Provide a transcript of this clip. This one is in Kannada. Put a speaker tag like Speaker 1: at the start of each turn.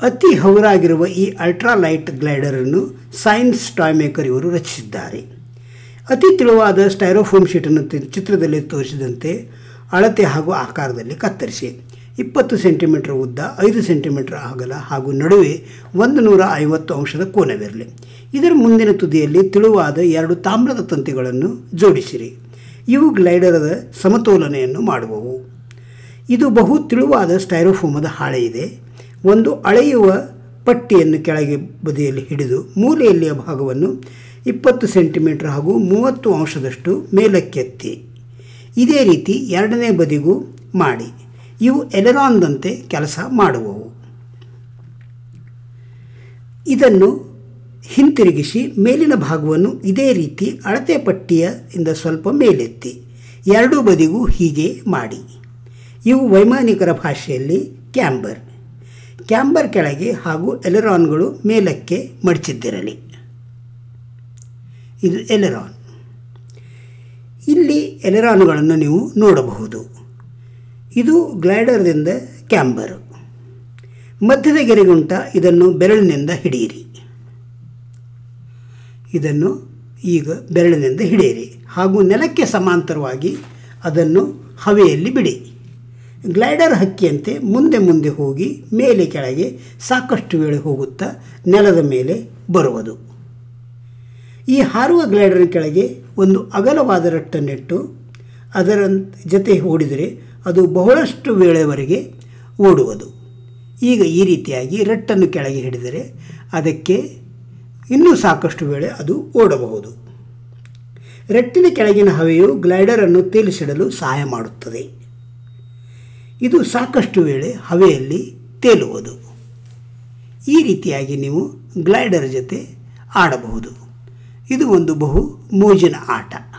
Speaker 1: ಅತಿ ಹಗುರಾಗಿರುವ ಈ ಅಲ್ಟ್ರಾಲೈಟ್ ಗ್ಲೈಡರನ್ನು ಸೈನ್ಸ್ ಟಾಯ್ ಮೇಕರ್ ಇವರು ರಚಿಸಿದ್ದಾರೆ ಅತಿ ತೆಳುವಾದ ಸ್ಟೈರೋಫೋಮ್ ಶೀಟನ್ನು ತಿ- ಚಿತ್ರದಲ್ಲಿ ತೋರಿಸಿದಂತೆ ಅಳತೆ ಹಾಗೂ ಆಕಾರದಲ್ಲಿ ಕತ್ತರಿಸಿ ಇಪ್ಪತ್ತು ಸೆಂಟಿಮೀಟರ್ ಉದ್ದ ಐದು ಸೆಂಟಿಮೀಟರ್ ಅಗಲ ಹಾಗೂ ನಡುವೆ ಒಂದು ನೂರ ಐವತ್ತು ಅಂಶದ ಕೋನವಿರಲಿ ಇದರ ಮುಂದಿನ ತುದಿಯಲ್ಲಿ ತೆಳುವಾದ ಎರಡು ತಾಮ್ರದ ತಂತಿಗಳನ್ನು ಜೋಡಿಸಿರಿ ಇವು ಗ್ಲೈಡರದ ಸಮತೋಲನೆಯನ್ನು ಮಾಡುವವು ಇದು ಬಹು ತೆಳುವಾದ ಸ್ಟೈರೋಫೋಮದ ಹಾಳೆ ಇದೆ ಒಂದು ಅಳೆಯುವ ಪಟ್ಟಿಯನ್ನು ಕೆಳಗೆ ಬದಿಯಲ್ಲಿ ಹಿಡಿದು ಮೂಲೆಯಲ್ಲಿಯ ಭಾಗವನ್ನು ಇಪ್ಪತ್ತು ಸೆಂಟಿಮೀಟರ್ ಹಾಗೂ ಮೂವತ್ತು ಅಂಶದಷ್ಟು ಮೇಲಕ್ಕೆತ್ತಿ ಇದೇ ರೀತಿ ಎರಡನೇ ಬದಿಗೂ ಮಾಡಿ ಇವು ಎಲೆರಾನ್ದಂತೆ ಕೆಲಸ ಮಾಡುವವು ಇದನ್ನು ಹಿಂತಿರುಗಿಸಿ ಮೇಲಿನ ಭಾಗವನ್ನು ಇದೇ ರೀತಿ ಅಳತೆ ಪಟ್ಟಿಯ ಇಂದ ಸ್ವಲ್ಪ ಮೇಲೆತ್ತಿ ಎರಡೂ ಬದಿಗೂ ಹೀಗೆ ಮಾಡಿ ಇವು ವೈಮಾನಿಕರ ಭಾಷೆಯಲ್ಲಿ ಕ್ಯಾಂಬರ್ ಕ್ಯಾಂಬರ್ ಕೆಳಗೆ ಹಾಗೂ ಎಲೆರಾನ್ಗಳು ಮೇಲಕ್ಕೆ ಮಡಚಿದ್ದಿರಲಿ ಇದು ಎಲೆರಾನ್ ಇಲ್ಲಿ ಎಲೆರಾನ್ಗಳನ್ನು ನೀವು ನೋಡಬಹುದು ಇದು ಗ್ಲೈಡರ್ದಿಂದ ಕ್ಯಾಂಬರು ಮಧ್ಯದ ಗೆರೆಗುಂಟ ಇದನ್ನು ಬೆರಳಿನಿಂದ ಹಿಡಿಯಿರಿ ಇದನ್ನು ಈಗ ಬೆರಳಿನಿಂದ ಹಿಡಿಯಿರಿ ಹಾಗೂ ನೆಲಕ್ಕೆ ಸಮಾಂತರವಾಗಿ ಅದನ್ನು ಹವೆಯಲ್ಲಿ ಬಿಡಿ ಗ್ಲೈಡರ್ ಹಕ್ಕಿಯಂತೆ ಮುಂದೆ ಮುಂದೆ ಹೋಗಿ ಮೇಲೆ ಕೆಳಗೆ ಸಾಕಷ್ಟು ವೇಳೆ ಹೋಗುತ್ತಾ ನೆಲದ ಮೇಲೆ ಬರುವುದು ಈ ಹಾರುವ ಗ್ಲೈಡರ್ ಕೆಳಗೆ ಒಂದು ಅಗಲವಾದ ರಟ್ಟನ್ನಿಟ್ಟು ಅದರ ಜೊತೆ ಓಡಿದರೆ ಅದು ಬಹಳಷ್ಟು ವೇಳೆವರೆಗೆ ಓಡುವುದು ಈಗ ಈ ರೀತಿಯಾಗಿ ರಟ್ಟನ್ನು ಕೆಳಗೆ ಹಿಡಿದರೆ ಅದಕ್ಕೆ ಇನ್ನೂ ಸಾಕಷ್ಟು ವೇಳೆ ಅದು ಓಡಬಹುದು ರಟ್ಟಿನ ಕೆಳಗಿನ ಹವೆಯು ಗ್ಲೈಡರನ್ನು ತೇಲಿಸಿಡಲು ಸಹಾಯ ಮಾಡುತ್ತದೆ ಇದು ಸಾಕಷ್ಟು ವೇಳೆ ಹವೆಯಲ್ಲಿ ತೇಲುವುದು ಈ ರೀತಿಯಾಗಿ ನೀವು ಗ್ಲೈಡರ್ ಜೊತೆ ಆಡಬಹುದು ಇದು ಒಂದು ಬಹು ಮೋಜಿನ ಆಟ